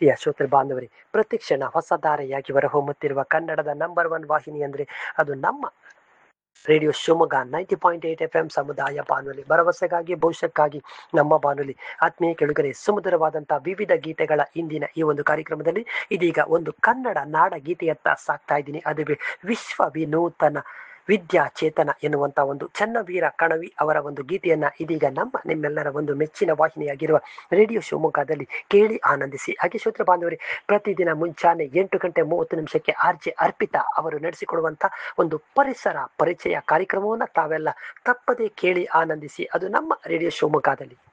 ಪ್ರಿಯ ಶ್ರೋತೃ ಬಾಂಧವರೇ ಪ್ರತಿಕ್ಷಣ ಹೊಸ ಧಾರೆಯಾಗಿ ಹೊರಹೊಮ್ಮುತ್ತಿರುವ ಕನ್ನಡದ ನಂಬರ್ ಒನ್ ವಾಹಿನಿ ಅಂದ್ರೆ ಅದು ನಮ್ಮ radio Shivamogga ninety point eight F M ಸಮುದಾಯ ಬಾನುಲಿ ಭರವಸೆಗಾಗಿ ಭವಿಷ್ಯಕ್ಕಾಗಿ ನಮ್ಮ ಬಾನುಲಿ ಆತ್ಮೀಯ ಕೆಳುಗರೆ ಸುಮಧುರವಾದಂತಹ ವಿವಿಧ ಗೀತೆಗಳ ಇಂದಿನ ಈ ಒಂದು ಕಾರ್ಯಕ್ರಮದಲ್ಲಿ ಇದೀಗ ಒಂದು ಕನ್ನಡ ನಾಡ ಗೀತೆಯತ್ತ ಸಾಕ್ತಾ ಇದ್ದೀನಿ ಅದುವೇ ವಿಶ್ವ ವಿನೂತನ ವಿದ್ಯಾ ಚೇತನ ಎನ್ನುವಂತ ಒಂದು ಚನ್ನವೀರ ಕಣವಿ ಅವರ ಒಂದು ಗೀತೆಯನ್ನ ಇದೀಗ ನಮ್ಮ ನಿಮ್ಮೆಲ್ಲರ ಒಂದು ಮೆಚ್ಚಿನ ವಾಹಿನಿಯಾಗಿರುವ ರೇಡಿಯೋ ಶಿವಮೊಗ್ಗದಲ್ಲಿ ಕೇಳಿ ಆನಂದಿಸಿ ಹಾಗೆ ಶ್ರೋತೃ ಬಾಂಧವರೇ ಪ್ರತಿದಿನ ಮುಂಚಾನೆ ಎಂಟು ಗಂಟೆ ಮೂವತ್ತು ನಿಮಿಷಕ್ಕೆ ಆರ್ ಜೆ ಅರ್ಪಿತಾ ಅವರು ನಡೆಸಿಕೊಡುವಂತ ಒಂದು ಪರಿಸರ ಪರಿಚಯ ಕಾರ್ಯಕ್ರಮವನ್ನ ತಾವೆಲ್ಲ ತಪ್ಪದೇ ಕೇಳಿ ಆನಂದಿಸಿ ಅದು ನಮ್ಮ ರೇಡಿಯೋ ಶಿವಮೊಗ್ಗದಲ್ಲಿ